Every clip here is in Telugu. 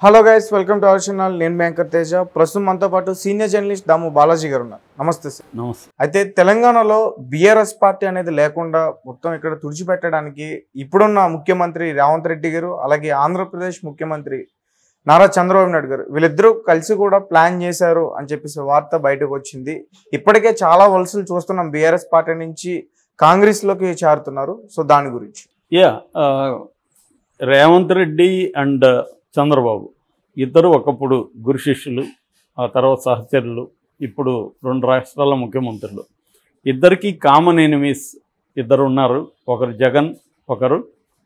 Hello guys welcome to our channel నేను బ్యాంకర్ తేజ ప్రస్తుతం మనతో పాటు సీనియర్ జర్నలిస్ట్ దాము బాలాజీ గారు ఉన్నారు నమస్తే సార్ నమస్తే అయితే తెలంగాణలో బీఆర్ఎస్ పార్టీ అనేది లేకుండా మొత్తం ఇక్కడ తుడిచిపెట్టడానికి ఇప్పుడున్న ముఖ్యమంత్రి రేవంత్ రెడ్డి గారు అలాగే ఆంధ్రప్రదేశ్ ముఖ్యమంత్రి నారా చంద్రబాబు నాయుడు గారు వీళ్ళిద్దరూ కలిసి కూడా ప్లాన్ చేశారు అని చెప్పేసి వార్త బయటకు వచ్చింది ఇప్పటికే చాలా వలసలు చూస్తున్నాం బీఆర్ఎస్ పార్టీ నుంచి కాంగ్రెస్ లోకి చేరుతున్నారు సో దాని గురించి యా ఆ, రేవంత్ రెడ్డి అండ్ చంద్రబాబు ఇద్దరు ఒకప్పుడు గురు శిష్యులు ఆ తర్వాత సహచరులు ఇప్పుడు రెండు రాష్ట్రాల ముఖ్యమంత్రులు ఇద్దరికి కామన్ ఎనిమీస్ ఇద్దరు ఉన్నారు ఒకరు జగన్ ఒకరు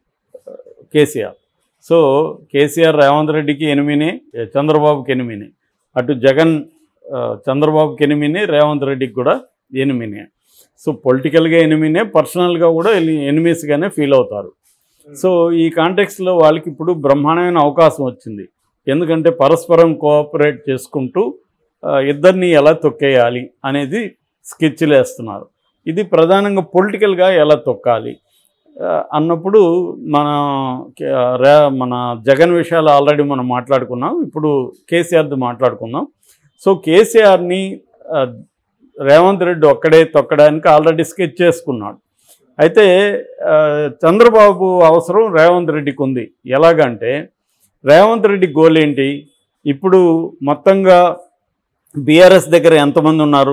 ఆ, కేసీఆర్ సో కేసీఆర్ రేవంత్ రెడ్డికి ఎనిమినే చంద్రబాబుకి ఎనిమినే అటు జగన్ ఆ, చంద్రబాబుకి ఎనిమినే రేవంత్ రెడ్డికి కూడా ఎనిమినే సో పొలిటికల్గా ఎనిమినే పర్సనల్గా కూడా ఎనిమీస్గానే ఫీల్ అవుతారు సో ఈ కాంటెక్స్లో వాళ్ళకి ఇప్పుడు బ్రహ్మాండమైన అవకాశం వచ్చింది ఎందుకంటే పరస్పరం కోఆపరేట్ చేసుకుంటూ ఆ, ఇద్దరిని ఎలా తొక్కేయాలి అనేది స్కెచ్లు వేస్తున్నారు ఇది ప్రధానంగా పొలిటికల్గా ఎలా తొక్కాలి ఆ, అన్నప్పుడు మన కే- రే మన జగన్ విషయాలు ఆల్రెడీ మనం మాట్లాడుకున్నాం ఇప్పుడు కేసీఆర్ది మాట్లాడుకుందాం సో కేసీఆర్ని ఆ, రేవంత్ రెడ్డి ఒక్కడే తొక్కడానికి ఆల్రెడీ స్కెచ్ చేసుకున్నాడు అయితే ఆ, చంద్రబాబు అవసరం రేవంత్ రెడ్డికి ఉంది ఎలాగంటే రేవంత్ రెడ్డి గోల్ ఏంటి ఇప్పుడు మొత్తంగా బీఆర్ఎస్ దగ్గర ఎంతమంది ఉన్నారు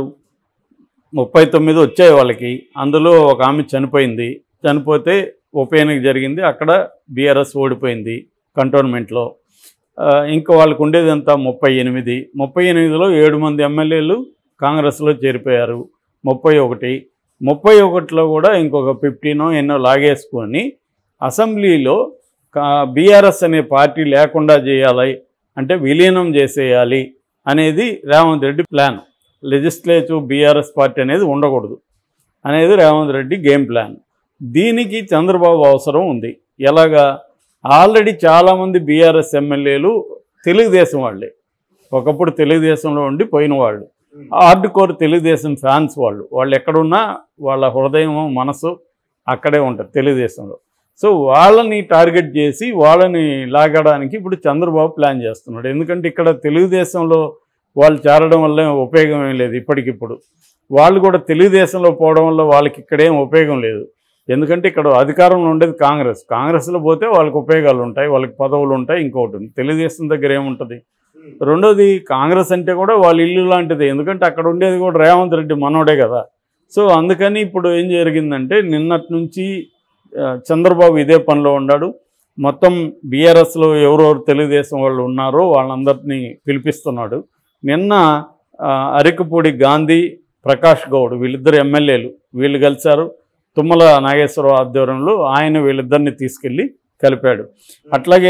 ముప్పై తొమ్మిది వచ్చాయి వాళ్ళకి అందులో ఒక ఆమె చనిపోయింది చనిపోతే ఉప ఎన్నిక జరిగింది అక్కడ బీఆర్ఎస్ ఓడిపోయింది కంటోన్మెంట్లో ఆ, ఇంకా వాళ్ళకు ఉండేది ఎంత ముప్పై ఎనిమిది ముప్పై ఎనిమిదిలో ఏడు మంది ఎమ్మెల్యేలు కాంగ్రెస్లో చేరిపోయారు ముప్పై ఒకటి ముప్పై ఒకటిలో కూడా ఇంకొక ఫిఫ్టీనో ఎన్నో లాగేసుకొని అసెంబ్లీలో బీఆర్ఎస్ అనే పార్టీ లేకుండా చేయాలి అంటే విలీనం చేసేయాలి అనేది Revanth Reddy plan legislative BRS party అనేది ఉండకూడదు అనేది రేవంత్ రెడ్డి గేమ్ ప్లాన్ దీనికి చంద్రబాబు అవసరం ఉంది ఎలాగా ఆల్రెడీ చాలామంది బీఆర్ఎస్ ఎమ్మెల్యేలు తెలుగుదేశం వాళ్ళే ఒకప్పుడు తెలుగుదేశంలో ఉండి పోయిన వాళ్ళు హార్డ్ కోర్ తెలుగుదేశం ఫ్యాన్స్ వాళ్ళు వాళ్ళు ఎక్కడున్నా వాళ్ళ హృదయం మనసు అక్కడే ఉంటుంది తెలుగుదేశంలో సో వాళ్ళని టార్గెట్ చేసి వాళ్ళని లాగడానికి ఇప్పుడు చంద్రబాబు ప్లాన్ చేస్తున్నాడు ఎందుకంటే ఇక్కడ తెలుగుదేశంలో వాళ్ళు చేరడం వల్ల ఉపయోగం ఏం లేదు ఇప్పటికిప్పుడు వాళ్ళు కూడా తెలుగుదేశంలో పోవడం వల్ల వాళ్ళకి ఇక్కడేం ఉపయోగం లేదు ఎందుకంటే ఇక్కడ అధికారంలో ఉండేది కాంగ్రెస్ కాంగ్రెస్లో పోతే వాళ్ళకి ఉపయోగాలు ఉంటాయి వాళ్ళకి పదవులు ఉంటాయి ఇంకొకటి ఉంది. తెలుగుదేశం దగ్గర ఏముంటుంది రెండోది కాంగ్రెస్ అంటే కూడా వాళ్ళ ఇల్లు లాంటిది ఎందుకంటే అక్కడ ఉండేది కూడా రేవంత్ రెడ్డి మనోడే కదా సో అందుకని ఇప్పుడు ఏం జరిగిందంటే నిన్నటి నుంచి ఆ, చంద్రబాబు ఇదే పనిలో ఉన్నాడు మొత్తం బీఆర్ఎస్లో ఎవరెవరు తెలుగుదేశం వాళ్ళు ఉన్నారో వాళ్ళందరినీ పిలిపిస్తున్నాడు నిన్న ఆ, అరికపూడి గాంధీ ప్రకాష్ గౌడ్ వీళ్ళిద్దరు ఎమ్మెల్యేలు వీళ్ళు కలిశారు తుమ్మల నాగేశ్వరరావు ఆధ్వర్యంలో ఆయన వీళ్ళిద్దరిని తీసుకెళ్ళి కలిపాడు అట్లాగే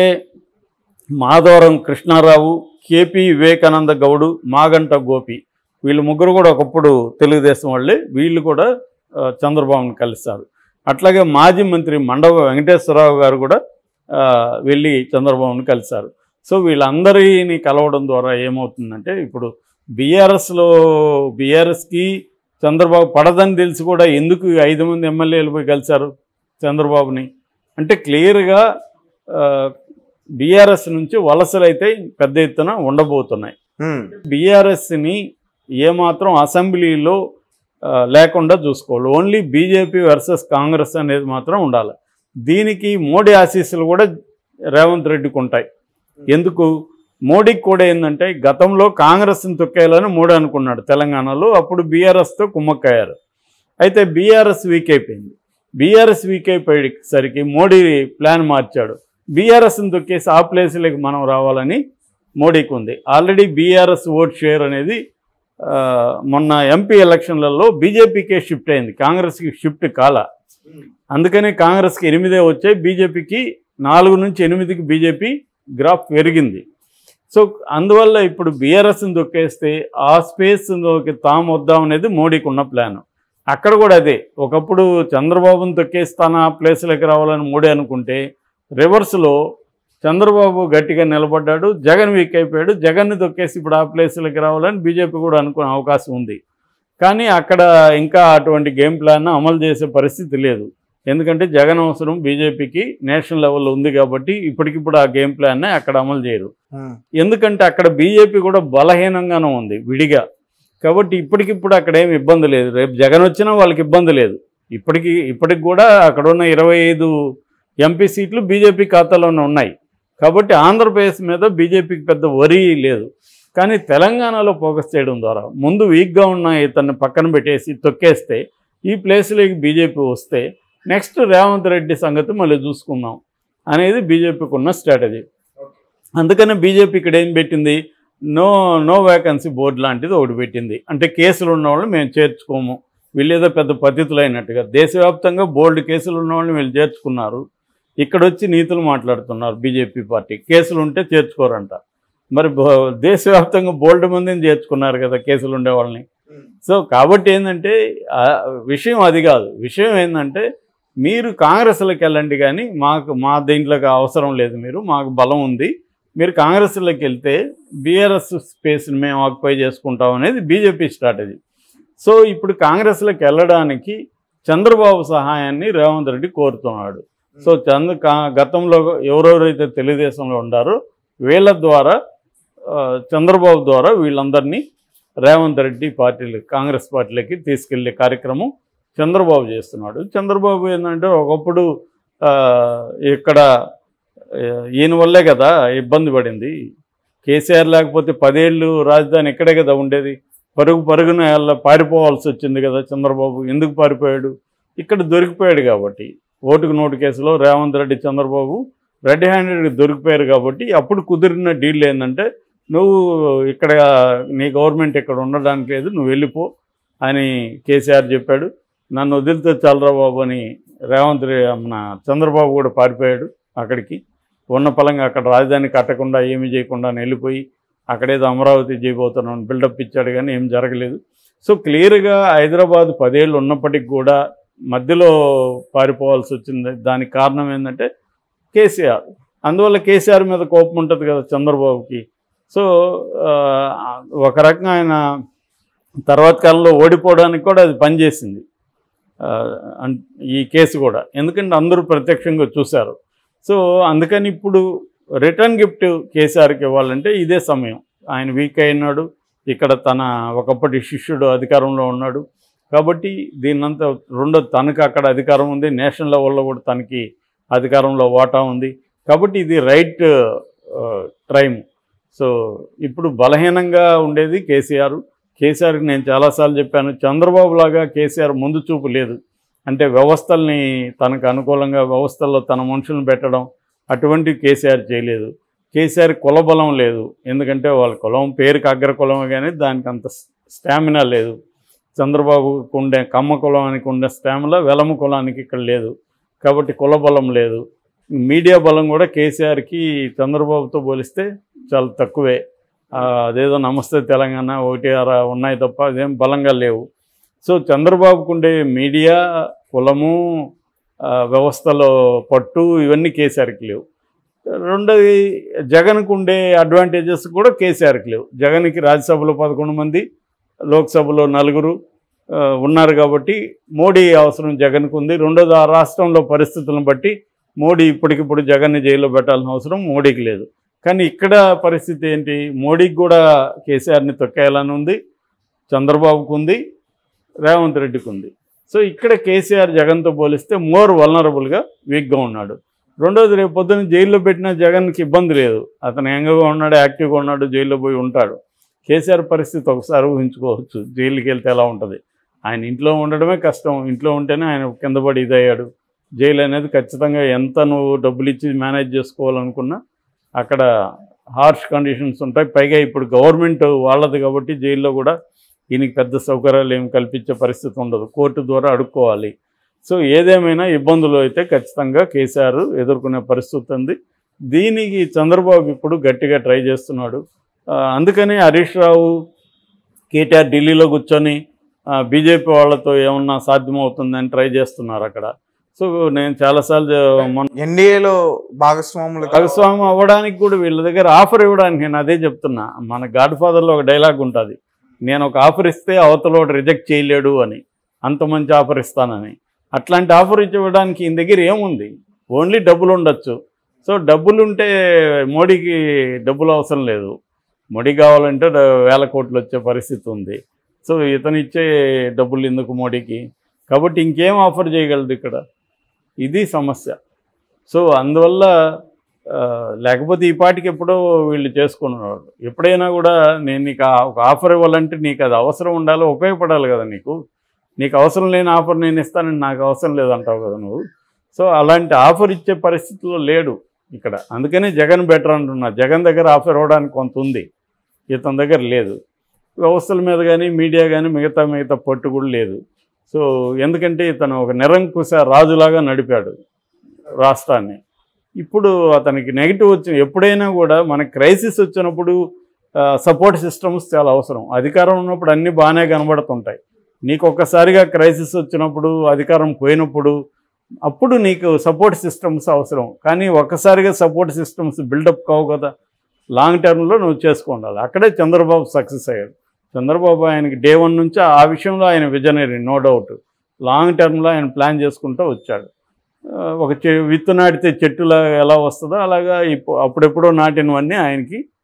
మాధవరం కృష్ణారావు కేపీ వివేకానంద గౌడు మాగంట గోపి వీళ్ళు ముగ్గురు కూడా ఒకప్పుడు తెలుగుదేశం వాళ్ళే వీళ్ళు కూడా ఆ, చంద్రబాబుని కలిశారు అట్లాగే మాజీ మంత్రి మండవ వెంకటేశ్వరరావు గారు కూడా ఆ, వెళ్ళి చంద్రబాబుని కలిశారు సో వీళ్ళందరినీ కలవడం ద్వారా ఏమవుతుందంటే ఇప్పుడు బీఆర్ఎస్లో బీఆర్ఎస్కి చంద్రబాబు పడదని తెలిసి కూడా ఎందుకు ఈ ఐదు మంది ఎమ్మెల్యేలు పోయి కలిశారు చంద్రబాబుని అంటే క్లియర్గా బీఆర్ఎస్ నుంచి వలసలు అయితే పెద్ద ఎత్తున ఉండబోతున్నాయి హ్మ్. బీఆర్ఎస్ని ఏమాత్రం అసెంబ్లీలో ఆ, లేకుండా చూసుకోవాలి ఓన్లీ బీజేపీ వర్సెస్ కాంగ్రెస్ అనేది మాత్రం ఉండాలి దీనికి మోడీ ఆశీస్సులు కూడా రేవంత్ రెడ్డికి ఉంటాయి ఎందుకు మోడీకి కూడా ఏంటంటే గతంలో కాంగ్రెస్ని తొక్కేయాలని మోడీ అనుకున్నాడు తెలంగాణలో అప్పుడు బీఆర్ఎస్తో కుమ్మక్కయ్యారు అయితే బీఆర్ఎస్ వీక్ అయిపోయింది బీఆర్ఎస్ వీక్ అయిపోయేసరికి మోడీ ప్లాన్ మార్చాడు బీఆర్ఎస్ని తొక్కేసి ఆ ప్లేస్లోకి మనం రావాలని మోడీకి ఉంది ఆల్రెడీ బీఆర్ఎస్ ఓట్ షేర్ అనేది ఆ, మొన్న ఎంపీ ఎలక్షన్లలో బీజేపీకే షిఫ్ట్ అయింది కాంగ్రెస్కి షిఫ్ట్ కాల అందుకనే కాంగ్రెస్కి ఎనిమిదే వచ్చాయి బీజేపీకి నాలుగు నుంచి ఎనిమిదికి బీజేపీ గ్రాఫ్ పెరిగింది సో అందువల్ల ఇప్పుడు బీఆర్ఎస్ని తొక్కేస్తే ఆ స్పేస్లోకి తాము వద్దాం అనేది మోడీకి ఉన్న ప్లాన్ అక్కడ కూడా అదే ఒకప్పుడు చంద్రబాబుని తొక్కేస్తాను ఆ ప్లేస్లోకి రావాలని మోడీ అనుకుంటే రివర్స్లో చంద్రబాబు గట్టిగా నిలబడ్డాడు జగన్ వీక్ అయిపోయాడు జగన్ని తొక్కేసి ఇప్పుడు ఆ ప్లేస్లోకి రావాలని బీజేపీ కూడా అనుకునే అవకాశం ఉంది కానీ అక్కడ ఇంకా అటువంటి గేమ్ ప్లాన్ అమలు చేసే పరిస్థితి లేదు ఎందుకంటే జగన్ అవసరం బీజేపీకి నేషనల్ లెవెల్లో ఉంది కాబట్టి ఇప్పటికిప్పుడు ఆ గేమ్ ప్లాన్ని అక్కడ అమలు చేయరు ఉమ్, ఎందుకంటే అక్కడ బీజేపీ కూడా బలహీనంగానే ఉంది విడిగా కాబట్టి ఇప్పటికిప్పుడు అక్కడ ఏమి ఇబ్బంది లేదు రేపు జగన్ వచ్చినా వాళ్ళకి ఇబ్బంది లేదు ఇప్పటికి ఇప్పటికి కూడా అక్కడ ఉన్న ఇరవై ఐదు ఎంపీ సీట్లు బీజేపీ ఖాతాలోనే ఉన్నాయి కాబట్టి ఆంధ్రప్రదేశ్ మీద బీజేపీకి పెద్ద వరి లేదు కానీ తెలంగాణలో ఫోకస్ చేయడం ద్వారా ముందు వీక్గా ఉన్న ఇతన్ని పక్కన పెట్టేసి తొక్కేస్తే ఈ ప్లేస్లోకి బీజేపీ వస్తే నెక్స్ట్ రేవంత్ రెడ్డి సంగతి మళ్ళీ చూసుకుందాం అనేది బీజేపీకి ఉన్న స్ట్రాటజీ అందుకనే బీజేపీ ఇక్కడ ఏం పెట్టింది నో నో వేకెన్సీ బోర్డు లాంటిది ఒకటి పెట్టింది అంటే కేసులు ఉన్న వాళ్ళు మేము చేర్చుకోము వీళ్ళు ఏదో పెద్ద పద్ధతులు అయినట్టుగా దేశవ్యాప్తంగా బోల్డ్ కేసులు ఉన్న వాళ్ళని వీళ్ళు చేర్చుకున్నారు ఇక్కడ వచ్చి నీతులు మాట్లాడుతున్నారు బీజేపీ పార్టీ కేసులు ఉంటే చేర్చుకోరంట మరి బో- దేశవ్యాప్తంగా బోల్డ్ మందిని చేర్చుకున్నారు కదా కేసులు ఉండే వాళ్ళని సో కాబట్టి ఏంటంటే ఆ విషయం అది కాదు విషయం ఏంటంటే మీరు కాంగ్రెస్లోకి వెళ్ళండి కానీ మాకు మా దీంట్లోకి అవసరం లేదు మీరు మాకు బలం ఉంది మీరు కాంగ్రెస్లోకి వెళ్తే బీఆర్ఎస్ స్పేస్ని మేము ఆక్యుపై చేసుకుంటాం అనేది బీజేపీ స్ట్రాటజీ సో ఇప్పుడు కాంగ్రెస్లోకి వెళ్ళడానికి చంద్రబాబు సహాయాన్ని రేవంత్ రెడ్డి కోరుతున్నాడు సో చంద్ర కా- గతంలో ఎవరెవరైతే తెలుగుదేశంలో ఉండారో వీళ్ళ ద్వారా ఆ, చంద్రబాబు ద్వారా వీళ్ళందరినీ రేవంత్ రెడ్డి పార్టీలు కాంగ్రెస్ పార్టీలకి తీసుకెళ్లే కార్యక్రమం చంద్రబాబు చేస్తున్నాడు చంద్రబాబు ఏంటంటే ఒకప్పుడు ఆ, ఇక్కడ ఆ, ఈయన వల్లే కదా ఇబ్బంది పడింది కేసీఆర్ లేకపోతే పదేళ్ళు రాజధాని ఇక్కడే కదా ఉండేది పరుగు పరుగున వాళ్ళ పారిపోవాల్సి వచ్చింది కదా చంద్రబాబు ఎందుకు పారిపోయాడు ఇక్కడ దొరికిపోయాడు కాబట్టి ఓటుకు నోటు కేసులో రేవంత్ రెడ్డి చంద్రబాబు రెడ్ హ్యాండెడ్ దొరికిపోయారు కాబట్టి అప్పుడు కుదిరిన డీల్ ఏంటంటే నువ్వు ఇక్కడ నీ గవర్నమెంట్ ఇక్కడ ఉండడానికి లేదు నువ్వు వెళ్ళిపో అని కేసీఆర్ చెప్పాడు నన్ను వదిలితే చాలరా బాబు అని రేవంత్ రె- మన చంద్రబాబు కూడా పారిపోయాడు అక్కడికి ఉన్న పలంగా అక్కడ రాజధాని కట్టకుండా ఏమీ చేయకుండా వెళ్ళిపోయి అక్కడేదో అమరావతి చేయబోతున్నాను బిల్డప్ ఇచ్చాడు కానీ ఏం జరగలేదు సో క్లియర్గా హైదరాబాద్ పదేళ్ళు ఉన్నప్పటికి కూడా మధ్యలో పారిపోవాల్సి వచ్చింది దానికి కారణం ఏంటంటే కేసీఆర్ అందువల్ల కేసీఆర్ మీద కోపం ఉంటుంది కదా చంద్రబాబుకి సో ఆ, ఒక రకంగా ఆయన తర్వాత కాలంలో ఓడిపోవడానికి కూడా అది పనిచేసింది ఆ, అన్- ఈ కేసు కూడా ఎందుకంటే అందరూ ప్రత్యక్షంగా చూశారు సో అందుకని ఇప్పుడు రిటర్న్ గిఫ్ట్ కేసీఆర్కి ఇవ్వాలంటే ఇదే సమయం ఆయన వీక్ అయినాడు ఇక్కడ తన ఒకప్పటి శిష్యుడు అధికారంలో ఉన్నాడు కాబట్టి దీన్నంతా రెండో తనకు అక్కడ అధికారం ఉంది నేషనల్ లెవెల్లో కూడా తనకి అధికారంలో వాటా ఉంది కాబట్టి ఇది రైట్ టైం సో ఇప్పుడు బలహీనంగా ఉండేది కేసీఆర్ కేసీఆర్కి నేను చాలాసార్లు చెప్పాను చంద్రబాబు లాగా కేసీఆర్ ముందు చూపు లేదు అంటే వ్యవస్థల్ని తనకు అనుకూలంగా వ్యవస్థల్లో తన మనుషులను పెట్టడం అటువంటి కేసీఆర్ చేయలేదు కేసీఆర్ కులబలం లేదు ఎందుకంటే వాళ్ళ కులం పేరుకి అగ్ర కులమే కానీ దానికి అంత స్టామినా లేదు చంద్రబాబుకు ఉండే కమ్మ కులానికి ఉండే స్టామినా వెలమ కులానికి ఇక్కడ లేదు కాబట్టి కులబలం లేదు మీడియా బలం కూడా కేసీఆర్కి చంద్రబాబుతో పోలిస్తే చాలా తక్కువే ఆ, అదేదో నమస్తే తెలంగాణ ఒకటి అర ఉన్నాయి తప్ప అదేం బలంగా లేవు సో చంద్రబాబుకు ఉండే మీడియా కులము ఆ, వ్యవస్థలో పట్టు ఇవన్నీ కేసీఆర్కి లేవు రెండోది జగన్కు ఉండే అడ్వాంటేజెస్ కూడా కేసీఆర్కి లేవు జగన్కి రాజ్యసభలో పదకొండు మంది లోక్సభలో నలుగురు ఆ, ఉన్నారు కాబట్టి మోడీ అవసరం జగన్కు ఉంది రెండోది ఆ రాష్ట్రంలో పరిస్థితులను బట్టి మోడీ ఇప్పటికిప్పుడు జగన్ని జైల్లో పెట్టాల్సిన అవసరం మోడీకి లేదు కానీ ఇక్కడ పరిస్థితి ఏంటి మోడీకి కూడా కేసీఆర్ని తొక్కేయాలని ఉంది చంద్రబాబుకు ఉంది రేవంత్ రెడ్డికి ఉంది సో ఇక్కడ కేసీఆర్ జగన్తో పోలిస్తే మోర్ వల్నరబుల్గా వీక్గా ఉన్నాడు రెండోది రేపు పొద్దున్న జైల్లో పెట్టిన జగన్కి ఇబ్బంది లేదు అతను యంగ్గా ఉన్నాడు యాక్టివ్గా ఉన్నాడు జైల్లో పోయి ఉంటాడు కేసీఆర్ పరిస్థితి ఒకసారి ఊహించుకోవచ్చు జైలుకి వెళ్తే ఎలా ఉంటుంది ఆయన ఇంట్లో ఉండడమే కష్టం ఇంట్లో ఉంటేనే ఆయన కింద పడి ఇదయ్యాడు జైలు అనేది ఖచ్చితంగా ఎంత నువ్వు డబ్బులు ఇచ్చి మేనేజ్ చేసుకోవాలనుకున్నా అక్కడ హార్ష్ కండిషన్స్ ఉంటాయి పైగా ఇప్పుడు గవర్నమెంట్ వాళ్ళది కాబట్టి జైల్లో కూడా ఈయనకి పెద్ద సౌకర్యాలు ఏమి కల్పించే పరిస్థితి ఉండదు కోర్టు ద్వారా అడుక్కోవాలి సో ఏదేమైనా ఇబ్బందులు అయితే ఖచ్చితంగా కేసీఆర్ ఎదుర్కొనే పరిస్థితి ఉంది దీనికి చంద్రబాబు ఇప్పుడు గట్టిగా ట్రై చేస్తున్నాడు ఆ, అందుకని హరీష్ రావు కేటీఆర్ ఢిల్లీలో కూర్చొని బీజేపీ వాళ్ళతో ఏమన్నా సాధ్యమవుతుందని ట్రై చేస్తున్నారు అక్కడ సో నేను చాలాసార్లు చె- మొన్న ఎన్డీఏలో భాగస్వాములు భాగస్వామి అవ్వడానికి కూడా వీళ్ళ దగ్గర ఆఫర్ ఇవ్వడానికి నేను అదే చెప్తున్నా మన గాడ్ ఫాదర్లో ఒక డైలాగ్ ఉంటుంది నేను ఒక ఆఫర్ ఇస్తే అవతల రిజెక్ట్ చేయలేడు అని అంత మంచి ఆఫర్ ఇస్తానని అట్లాంటి ఆఫర్ ఇవ్వడానికి ఈయన దగ్గర ఏముంది ఓన్లీ డబ్బులు ఉండొచ్చు సో డబ్బులు ఉంటే మోడీకి డబ్బులు అవసరం లేదు మోడీ కావాలంటే డ- వేల కోట్లు వచ్చే పరిస్థితి ఉంది సో ఇతను ఇచ్చే డబ్బులు ఎందుకు మోడీకి కాబట్టి ఇంకేం ఆఫర్ చేయగలదు ఇక్కడ ఇది సమస్య సో అందువల్ల ఆ, లేకపోతే ఈ పాటికి ఎప్పుడో వీళ్ళు చేసుకున్నారు ఎప్పుడైనా కూడా నేను నీకు ఆ- ఒక ఆఫర్ ఇవ్వాలంటే నీకు అది అవసరం ఉండాలి ఉపయోగపడాలి కదా నీకు నీకు అవసరం లేని ఆఫర్ నేను ఇస్తానని నాకు అవసరం లేదంటావు కదా నువ్వు సో అలాంటి ఆఫర్ ఇచ్చే పరిస్థితిలో లేడు ఇక్కడ అందుకనే జగన్ బెటర్ అంటున్నా జగన్ దగ్గర ఆఫర్ ఇవ్వడానికి కొంత ఉంది ఇతని దగ్గర లేదు వ్యవస్థల మీద కానీ మీడియా కానీ మిగతా మిగతా పట్టు కూడా లేదు సో ఎందుకంటే ఇతను ఒక నిరంకుశ రాజులాగా నడిపాడు రాష్ట్రాన్ని ఇప్పుడు అతనికి నెగిటివ్ వచ్చి ఎప్పుడైనా కూడా మనకి క్రైసిస్ వచ్చినప్పుడు సపోర్ట్ సిస్టమ్స్ చాలా అవసరం అధికారం ఉన్నప్పుడు అన్నీ బాగానే కనబడుతుంటాయి నీకు ఒక్కసారిగా క్రైసిస్ వచ్చినప్పుడు అధికారం పోయినప్పుడు అప్పుడు నీకు సపోర్ట్ సిస్టమ్స్ అవసరం కానీ ఒక్కసారిగా సపోర్ట్ సిస్టమ్స్ బిల్డప్ కావు కదా లాంగ్ టర్మ్లో నువ్వు చేసుకోండాలి అక్కడే చంద్రబాబు సక్సెస్ అయ్యాడు చంద్రబాబు ఆయనకి డే వన్ నుంచి ఆ విషయంలో ఆయన విజనరీ నో డౌట్ లాంగ్ టర్మ్లో ఆయన ప్లాన్ చేసుకుంటూ వచ్చాడు ఆ, ఒక చె విత్తు నాటితే చెట్టులా ఎలా వస్తుందో అలాగా ఇప్పుడు అప్పుడెప్పుడో నాటినవన్నీ ఆయనకి